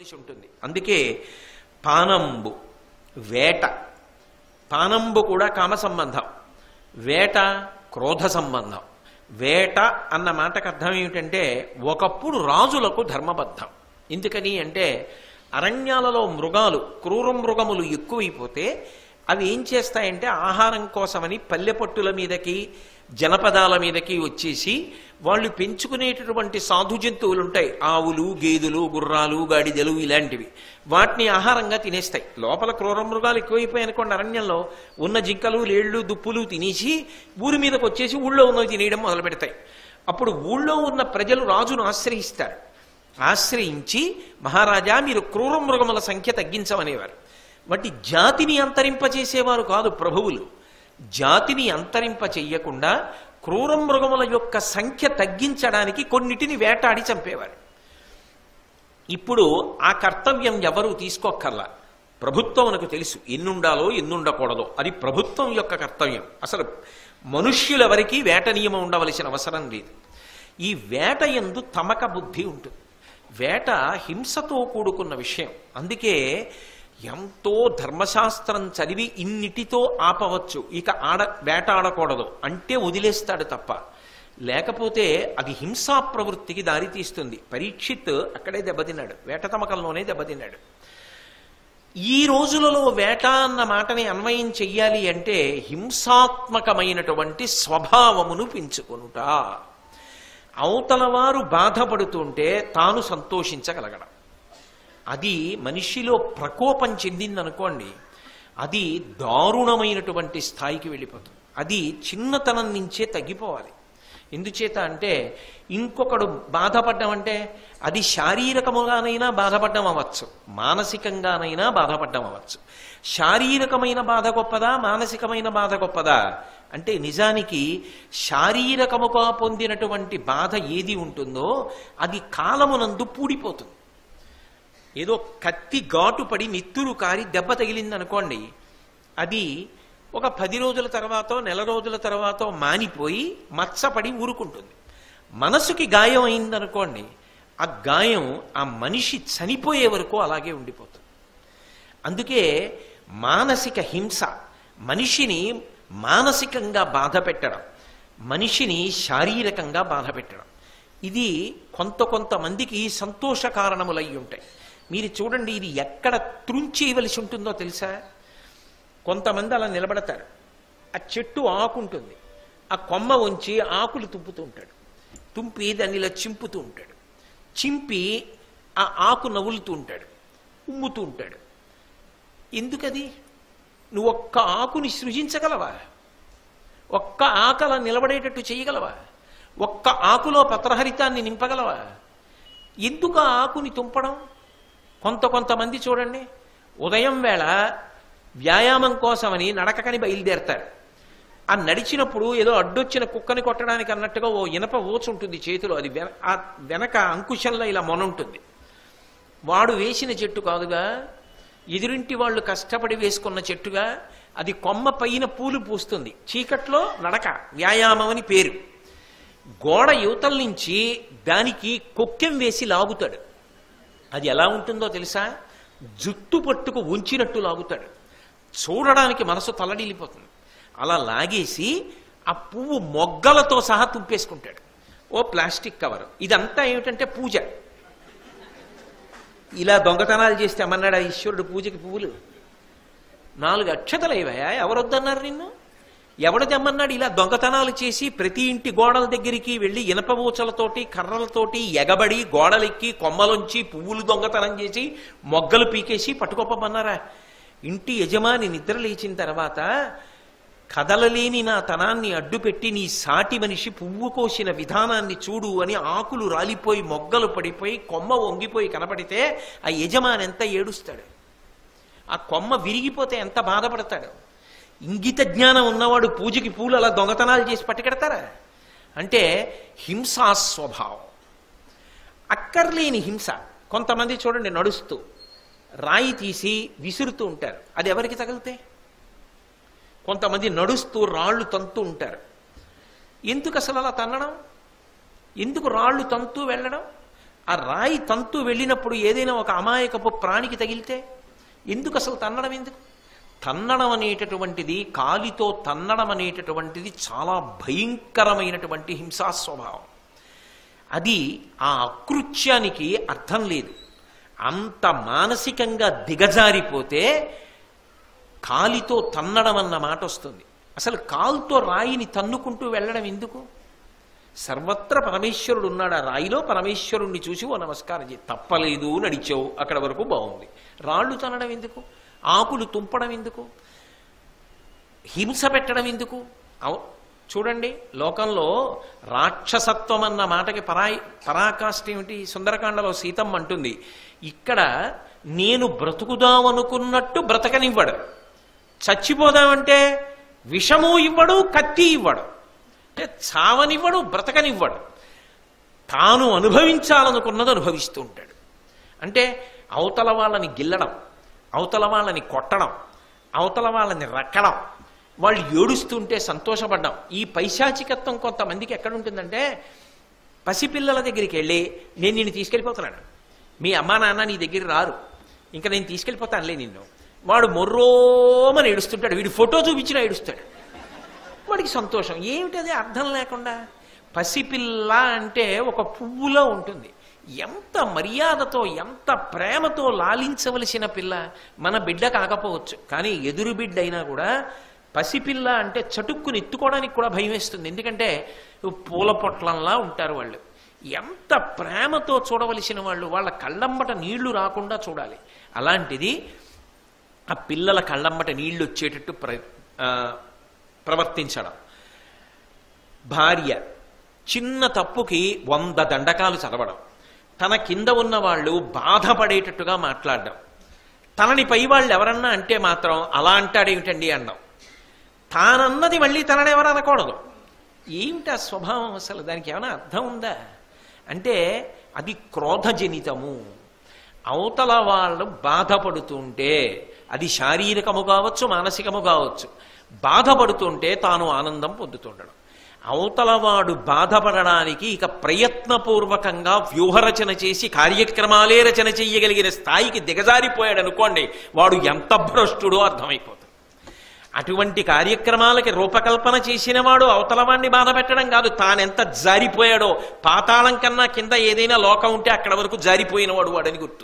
చెప్పవలసి ఉంటుంది అందుకే పానంబు వేట పానంబు కూడా కామ సంబంధం వేట క్రోధ సంబంధం వేట అన్న మాటకు అర్థం ఏమిటంటే ఒకప్పుడు రాజులకు ధర్మబద్ధం ఎందుకని అంటే అరణ్యాలలో మృగాలు క్రూర మృగములు ఎక్కువైపోతే అవి ఏం చేస్తాయంటే ఆహారం కోసమని పల్లెపట్టుల మీదకి జనపదాల మీదకి వచ్చేసి వాళ్ళు పెంచుకునేటటువంటి సాధు జంతువులు ఉంటాయి ఆవులు గేదెలు గుర్రాలు గాడిదలు ఇలాంటివి వాటిని ఆహారంగా తినేస్తాయి లోపల క్రూర మృగాలు ఎక్కువైపోయాయి అనుకోండి అరణ్యంలో ఉన్న జింకలు లేళ్లు దుప్పులు తినేసి ఊరి మీదకి వచ్చేసి ఊళ్ళో ఉన్నవి తినేయడం మొదలు పెడతాయి అప్పుడు ఊళ్ళో ఉన్న ప్రజలు రాజును ఆశ్రయిస్తారు ఆశ్రయించి మహారాజా మీరు క్రూర మృగముల సంఖ్య తగ్గించమనేవారు వాటి జాతిని అంతరింపచేసేవారు కాదు ప్రభువులు జాతిని అంతరింప చెయ్యకుండా క్రూర మృగముల యొక్క సంఖ్య తగ్గించడానికి కొన్నిటిని వేటాడి చంపేవారు ఇప్పుడు ఆ కర్తవ్యం ఎవరు తీసుకోక్కర్లా ప్రభుత్వం మనకు తెలుసు ఎన్నుండాలో ఎన్నుండకూడదో అది ప్రభుత్వం యొక్క కర్తవ్యం అసలు మనుష్యులెవరికీ వేట నియమం ఉండవలసిన అవసరం లేదు ఈ వేట ఎందు తమక బుద్ధి ఉంటుంది వేట హింసతో కూడుకున్న విషయం అందుకే ఎంతో ధర్మశాస్త్రం చదివి ఇన్నిటితో ఆపవచ్చు ఇక ఆడ వేట ఆడకూడదు అంటే వదిలేస్తాడు తప్ప లేకపోతే అది హింసా ప్రవృత్తికి దారితీస్తుంది పరీక్షిత్ అక్కడే దెబ్బతిన్నాడు వేట తమకంలోనే దెబ్బతిన్నాడు ఈ రోజులలో వేట అన్న మాటని అన్వయం చెయ్యాలి అంటే హింసాత్మకమైనటువంటి స్వభావమును పెంచుకొనుట అవతల వారు బాధపడుతుంటే తాను సంతోషించగలగడం అది మనిషిలో ప్రకోపం చెందిందనుకోండి అది దారుణమైనటువంటి స్థాయికి వెళ్ళిపోతుంది అది చిన్నతనం నుంచే తగ్గిపోవాలి ఎందుచేత అంటే ఇంకొకడు బాధపడ్డం అంటే అది శారీరకముగానైనా బాధపడ్డం అవ్వచ్చు మానసికంగానైనా బాధపడ్డం అవ్వచ్చు శారీరకమైన బాధ గొప్పదా మానసికమైన బాధ గొప్పదా అంటే నిజానికి శారీరకముగా పొందినటువంటి బాధ ఏది ఉంటుందో అది కాలమునందు పూడిపోతుంది ఏదో కత్తి ఘాటు పడి నెత్తురు కారి దెబ్బ తగిలింది అనుకోండి అది ఒక పది రోజుల తర్వాత నెల రోజుల తర్వాత మానిపోయి మచ్చపడి ఊరుకుంటుంది మనసుకి గాయం అయిందనుకోండి ఆ గాయం ఆ మనిషి చనిపోయే వరకు అలాగే ఉండిపోతుంది అందుకే మానసిక హింస మనిషిని మానసికంగా బాధ పెట్టడం మనిషిని శారీరకంగా బాధ పెట్టడం ఇది కొంత కొంతమందికి సంతోష కారణములై ఉంటాయి మీరు చూడండి ఇది ఎక్కడ త్రుంచేయవలసి ఉంటుందో తెలుసా కొంతమంది అలా నిలబడతారు ఆ చెట్టు ఆకు ఉంటుంది ఆ కొమ్మ ఉంచి ఆకులు తుంపుతూ ఉంటాడు తుంపి దాన్ని ఇలా చింపుతూ ఉంటాడు చింపి ఆ ఆకు నవ్వులుతూ ఉంటాడు ఉమ్ముతూ ఉంటాడు ఎందుకది నువ్వు ఒక్క ఆకుని సృజించగలవా ఒక్క ఆకల నిలబడేటట్టు చేయగలవా ఒక్క ఆకులో పత్రహరితాన్ని నింపగలవా ఎందుకు ఆ ఆకుని తుంపడం కొంత కొంతమంది చూడండి ఉదయం వేళ వ్యాయామం కోసమని నడకకని బయలుదేరతారు ఆ నడిచినప్పుడు ఏదో అడ్డొచ్చిన కుక్కని కొట్టడానికి అన్నట్టుగా ఓ ఇనప ఓచు ఉంటుంది చేతిలో అది వెన ఆ వెనక అంకుశంలో ఇలా మొనుంటుంది వాడు వేసిన చెట్టు కాదుగా ఎదురింటి వాళ్ళు కష్టపడి వేసుకున్న చెట్టుగా అది కొమ్మ పైన పూలు పూస్తుంది చీకట్లో నడక వ్యాయామం అని పేరు గోడ యువతల నుంచి దానికి కొక్కెం వేసి లాగుతాడు అది ఎలా ఉంటుందో తెలుసా జుట్టు పట్టుకు ఉంచినట్టు లాగుతాడు చూడడానికి మనసు తల్లడిల్లిపోతుంది అలా లాగేసి ఆ పువ్వు మొగ్గలతో సహా తుంపేసుకుంటాడు ఓ ప్లాస్టిక్ కవర్ ఇదంతా ఏమిటంటే పూజ ఇలా దొంగతనాలు చేస్తే అమ్మన్నాడు ఆ ఈశ్వరుడు పూజకి పువ్వులు నాలుగు అక్షతలు అయ్యాయా ఎవరొద్దన్నారు నిన్ను ఎవడు తెమ్మన్నాడు ఇలా దొంగతనాలు చేసి ప్రతి ఇంటి గోడల దగ్గరికి వెళ్ళి ఇనప ఊచలతోటి కర్రలతోటి ఎగబడి గోడలెక్కి కొమ్మలోంచి పువ్వులు దొంగతనం చేసి మొగ్గలు పీకేసి పట్టుకోపమన్నారా ఇంటి యజమాని నిద్ర లేచిన తర్వాత కదలలేని నా తనాన్ని అడ్డుపెట్టి నీ సాటి మనిషి పువ్వు కోసిన విధానాన్ని చూడు అని ఆకులు రాలిపోయి మొగ్గలు పడిపోయి కొమ్మ వంగిపోయి కనపడితే ఆ యజమాని ఎంత ఏడుస్తాడు ఆ కొమ్మ విరిగిపోతే ఎంత బాధపడతాడు ఇంగిత జ్ఞానం ఉన్నవాడు పూజకి పూలు అలా దొంగతనాలు చేసి పట్టుకెడతారా అంటే హింసా స్వభావం అక్కర్లేని హింస కొంతమంది చూడండి నడుస్తూ రాయి తీసి విసురుతూ ఉంటారు అది ఎవరికి తగిలితే కొంతమంది నడుస్తూ రాళ్ళు తంతూ ఉంటారు ఎందుకు అసలు అలా తన్నడం ఎందుకు రాళ్ళు తంతూ వెళ్ళడం ఆ రాయి తంతు వెళ్ళినప్పుడు ఏదైనా ఒక అమాయకపు ప్రాణికి తగిలితే ఎందుకు అసలు తన్నడం ఎందుకు తన్నడం అనేటటువంటిది కాలితో తన్నడం అనేటటువంటిది చాలా భయంకరమైనటువంటి హింసా స్వభావం అది ఆ అకృత్యానికి అర్థం లేదు అంత మానసికంగా దిగజారిపోతే కాలితో తన్నడం అన్న మాట వస్తుంది అసలు కాలుతో రాయిని తన్నుకుంటూ వెళ్ళడం ఎందుకు సర్వత్ర పరమేశ్వరుడు ఉన్నాడు ఆ రాయిలో పరమేశ్వరుణ్ణి చూసి ఓ నమస్కారం చేయి తప్పలేదు నడిచావు అక్కడ వరకు బాగుంది రాళ్ళు తనడం ఎందుకు ఆకులు తుంపడం ఎందుకు హింస పెట్టడం ఎందుకు అవు చూడండి లోకంలో రాక్షసత్వం అన్న మాటకి పరాయి పరాకాష్ట ఏమిటి సుందరకాండలో సీతమ్మ అంటుంది ఇక్కడ నేను బ్రతుకుదామనుకున్నట్టు బ్రతకనివ్వడు చచ్చిపోదామంటే విషము ఇవ్వడు కత్తి ఇవ్వడు అంటే చావనివ్వడు బ్రతకనివ్వడు తాను అనుభవించాలనుకున్నది అనుభవిస్తూ ఉంటాడు అంటే అవతల వాళ్ళని గిల్లడం అవతల వాళ్ళని కొట్టడం అవతల వాళ్ళని రక్కడం వాళ్ళు ఏడుస్తుంటే సంతోషపడ్డం ఈ పైశాచికత్వం కొంతమందికి ఎక్కడుంటుందంటే పసిపిల్లల దగ్గరికి వెళ్ళి నేను నిన్ను తీసుకెళ్ళిపోతున్నాను మీ అమ్మా నాన్న నీ దగ్గర రారు ఇంకా నేను తీసుకెళ్ళిపోతానులే నిన్ను వాడు మొర్రోమని ఏడుస్తుంటాడు వీడి ఫోటో చూపించినా ఏడుస్తాడు వాడికి సంతోషం ఏమిటది అర్థం లేకుండా పసిపిల్ల అంటే ఒక పువ్వులో ఉంటుంది ఎంత మర్యాదతో ఎంత ప్రేమతో లాలించవలసిన పిల్ల మన బిడ్డ కాకపోవచ్చు కానీ ఎదురు బిడ్డ అయినా కూడా పసిపిల్ల అంటే చటుక్కుని ఎత్తుకోవడానికి కూడా భయం వేస్తుంది ఎందుకంటే పూల పొట్లంలా ఉంటారు వాళ్ళు ఎంత ప్రేమతో చూడవలసిన వాళ్ళు వాళ్ళ కళ్ళమ్మట నీళ్లు రాకుండా చూడాలి అలాంటిది ఆ పిల్లల కళ్ళమ్మట నీళ్లు వచ్చేటట్టు ప్ర ఆ, ప్రవర్తించడం భార్య చిన్న తప్పుకి వంద దండకాలు చదవడం తన కింద ఉన్న వాళ్ళు బాధపడేటట్టుగా మాట్లాడడం తనని పై వాళ్ళు ఎవరన్నా అంటే మాత్రం అలా అంటాడేమిటండి అన్నాం తానన్నది మళ్ళీ తనని ఎవరు అనకూడదు ఏమిటి ఆ స్వభావం అసలు దానికి ఏమైనా అర్థం ఉందా అంటే అది క్రోధజనితము అవతల వాళ్ళు బాధపడుతుంటే అది శారీరకము కావచ్చు మానసికము కావచ్చు బాధపడుతుంటే తాను ఆనందం పొందుతుండడం అవతల వాడు బాధపడడానికి ఇక ప్రయత్నపూర్వకంగా వ్యూహరచన చేసి కార్యక్రమాలే రచన చెయ్యగలిగిన స్థాయికి దిగజారిపోయాడు అనుకోండి వాడు ఎంత భ్రష్టుడో అర్థమైపోతుంది అటువంటి కార్యక్రమాలకి రూపకల్పన చేసిన వాడు అవతల వాడిని బాధ పెట్టడం కాదు తానెంత జారిపోయాడో పాతాళం కన్నా కింద ఏదైనా లోకం ఉంటే అక్కడ వరకు జారిపోయిన వాడు వాడని గుర్తు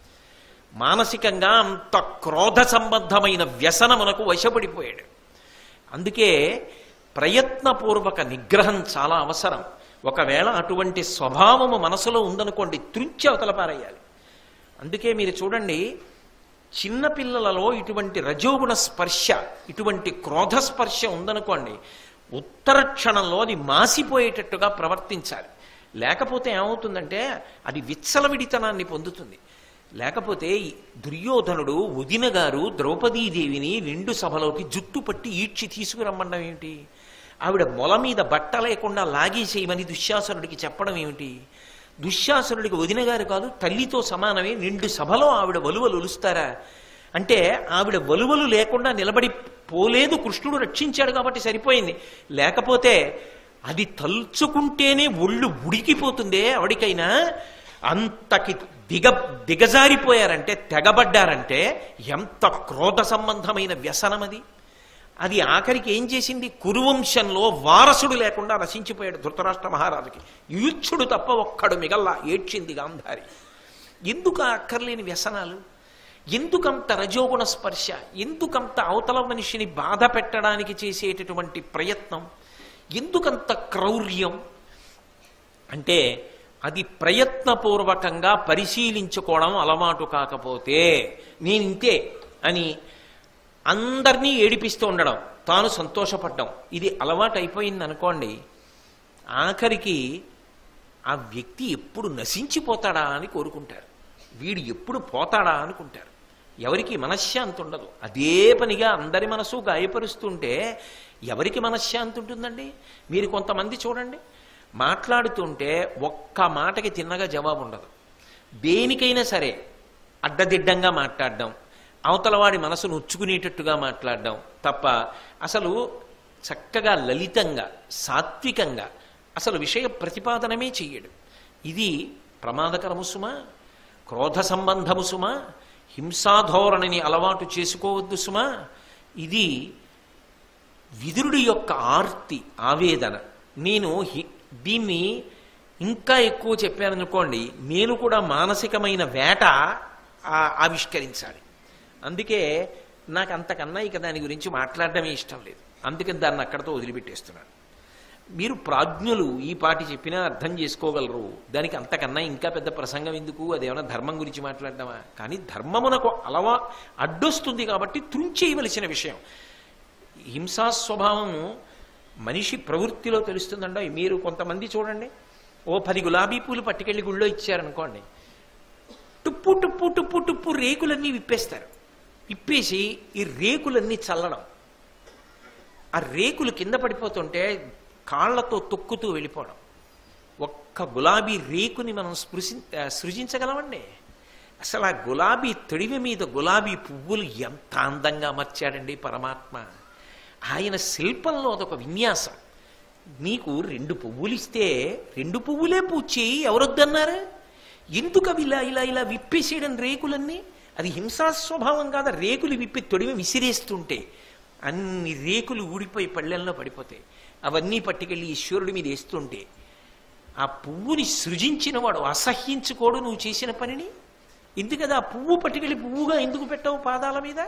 మానసికంగా అంత క్రోధ సంబంధమైన వ్యసనమునకు వశపడిపోయాడు అందుకే ప్రయత్నపూర్వక నిగ్రహం చాలా అవసరం ఒకవేళ అటువంటి స్వభావము మనసులో ఉందనుకోండి త్రుంచి అవతల పారేయాలి అందుకే మీరు చూడండి చిన్నపిల్లలలో ఇటువంటి రజోగుణ స్పర్శ ఇటువంటి క్రోధ స్పర్శ ఉందనుకోండి ఉత్తర క్షణంలో అది మాసిపోయేటట్టుగా ప్రవర్తించాలి లేకపోతే ఏమవుతుందంటే అది విచ్చలవిడితనాన్ని పొందుతుంది లేకపోతే ఈ దుర్యోధనుడు వదిన గారు ద్రౌపదీదేవిని రెండు సభలోకి జుట్టు పట్టి ఈడ్చి తీసుకురమ్మడం ఏమిటి ఆవిడ మొల మీద బట్ట లేకుండా లాగేసేయమని దుశ్శాసనుడికి చెప్పడం ఏమిటి దుశ్శాసనుడికి వదిన గారు కాదు తల్లితో సమానమే నిండు సభలో ఆవిడ వలువలు ఒలుస్తారా అంటే ఆవిడ వలువలు లేకుండా నిలబడి పోలేదు కృష్ణుడు రక్షించాడు కాబట్టి సరిపోయింది లేకపోతే అది తలుచుకుంటేనే ఒళ్ళు ఉడికిపోతుందే ఎవడికైనా అంతకి దిగ దిగజారిపోయారంటే తెగబడ్డారంటే ఎంత క్రోధ సంబంధమైన వ్యసనం అది అది ఆఖరికి ఏం చేసింది కురువంశంలో వారసుడు లేకుండా నశించిపోయాడు ధృతరాష్ట్ర మహారాజుకి యూచ్చుడు తప్ప ఒక్కడు మిగల్లా ఏడ్చింది గాంధారి ఎందుకు ఆ అక్కర్లేని వ్యసనాలు ఎందుకంత రజోగుణ స్పర్శ ఎందుకంత అవతల మనిషిని బాధ పెట్టడానికి చేసేటటువంటి ప్రయత్నం ఎందుకంత క్రౌర్యం అంటే అది ప్రయత్నపూర్వకంగా పరిశీలించుకోవడం అలవాటు కాకపోతే నేను ఇంతే అని అందరినీ ఏడిపిస్తూ ఉండడం తాను సంతోషపడ్డం ఇది అలవాటు అయిపోయింది అనుకోండి ఆఖరికి ఆ వ్యక్తి ఎప్పుడు నశించిపోతాడా అని కోరుకుంటారు వీడు ఎప్పుడు పోతాడా అనుకుంటారు ఎవరికి మనశ్శాంతి ఉండదు అదే పనిగా అందరి మనసు గాయపరుస్తుంటే ఎవరికి మనశ్శాంతి ఉంటుందండి మీరు కొంతమంది చూడండి మాట్లాడుతుంటే ఒక్క మాటకి తిన్నగా జవాబు ఉండదు దేనికైనా సరే అడ్డదిడ్డంగా మాట్లాడడం అవతలవాడి మనసును ఉచ్చుకునేటట్టుగా మాట్లాడడం తప్ప అసలు చక్కగా లలితంగా సాత్వికంగా అసలు విషయ ప్రతిపాదనమే చెయ్యడు ఇది ప్రమాదకరము సుమా క్రోధ సంబంధము సుమా హింసాధోరణిని అలవాటు చేసుకోవద్దు సుమా ఇది విదురుడి యొక్క ఆర్తి ఆవేదన నేను హి- దీన్ని ఇంకా ఎక్కువ చెప్పాననుకోండి నేను కూడా మానసికమైన వేట ఆ- ఆవిష్కరించాలి అందుకే నాకు అంతకన్నా ఇక దాని గురించి మాట్లాడడమే ఇష్టం లేదు అందుకని దాన్ని అక్కడతో వదిలిపెట్టేస్తున్నాను మీరు ప్రాజ్ఞులు ఈ పాటి చెప్పినా అర్థం చేసుకోగలరు దానికి అంతకన్నా ఇంకా పెద్ద ప్రసంగం ఎందుకు అదేమన్నా ధర్మం గురించి మాట్లాడడమా కానీ ధర్మమునకు అలవా అడ్డొస్తుంది కాబట్టి త్రుంచేయవలసిన విషయం హింసా స్వభావం మనిషి ప్రవృత్తిలో తెలుస్తుందండో మీరు కొంతమంది చూడండి ఓ పది గులాబీ పూలు పట్టుకెళ్ళి గుళ్ళో ఇచ్చారనుకోండి టుప్పు టుప్పు టుప్పు టుప్పు రేకులన్నీ విప్పేస్తారు విప్పేసి ఈ రేకులన్నీ చల్లడం ఆ రేకులు కింద పడిపోతుంటే కాళ్లతో తొక్కుతూ వెళ్ళిపోవడం ఒక్క గులాబీ రేకుని మనం స్పృశి ఆ, సృజించగలమండి అసలు ఆ గులాబీ తొడివి మీద గులాబీ పువ్వులు ఎంత అందంగా అమర్చాడండి పరమాత్మ ఆయన శిల్పంలో అదొక విన్యాసం నీకు రెండు పువ్వులు ఇస్తే రెండు పువ్వులే పూజ చేయి ఎవరొద్దన్నారు ఎందుకు అవి ఇలా ఇలా ఇలా విప్పేసేయడం రేకులన్నీ అది హింసా స్వభావం కాదా రేకులు విప్పి తొడిమి విసిరేస్తుంటే అన్ని రేకులు ఊడిపోయి పళ్ళెల్లో పడిపోతాయి అవన్నీ పట్టుకెళ్ళి ఈశ్వరుడి మీద వేస్తుంటే ఆ పువ్వుని సృజించిన వాడు అసహ్యించుకోడు నువ్వు చేసిన పనిని ఎందుకదా ఆ పువ్వు పట్టుకెళ్ళి పువ్వుగా ఎందుకు పెట్టావు పాదాల మీద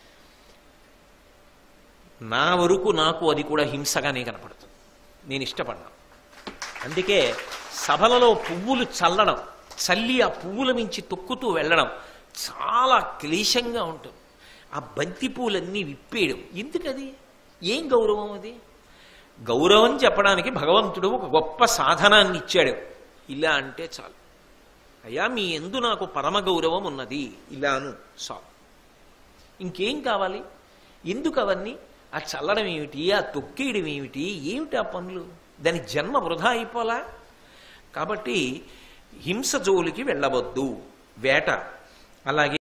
నా వరకు నాకు అది కూడా హింసగానే కనపడుతుంది నేను ఇష్టపడ్డాను అందుకే సభలలో పువ్వులు చల్లడం చల్లి ఆ పువ్వుల మించి తొక్కుతూ వెళ్ళడం చాలా క్లేశంగా ఉంటుంది ఆ బంతి పూలన్నీ విప్పేయడం ఎందుకది ఏం గౌరవం అది గౌరవం చెప్పడానికి భగవంతుడు ఒక గొప్ప సాధనాన్ని ఇచ్చాడు ఇలా అంటే చాలు అయ్యా మీ ఎందు నాకు పరమ గౌరవం ఉన్నది ఇలాను చాలు ఇంకేం కావాలి ఎందుకు అవన్నీ ఆ చల్లడం ఏమిటి ఆ తొక్కేయడం ఏమిటి ఏమిటి ఆ పనులు దాని జన్మ వృధా అయిపోలా కాబట్టి హింస జోలికి వెళ్ళవద్దు వేట అలాగే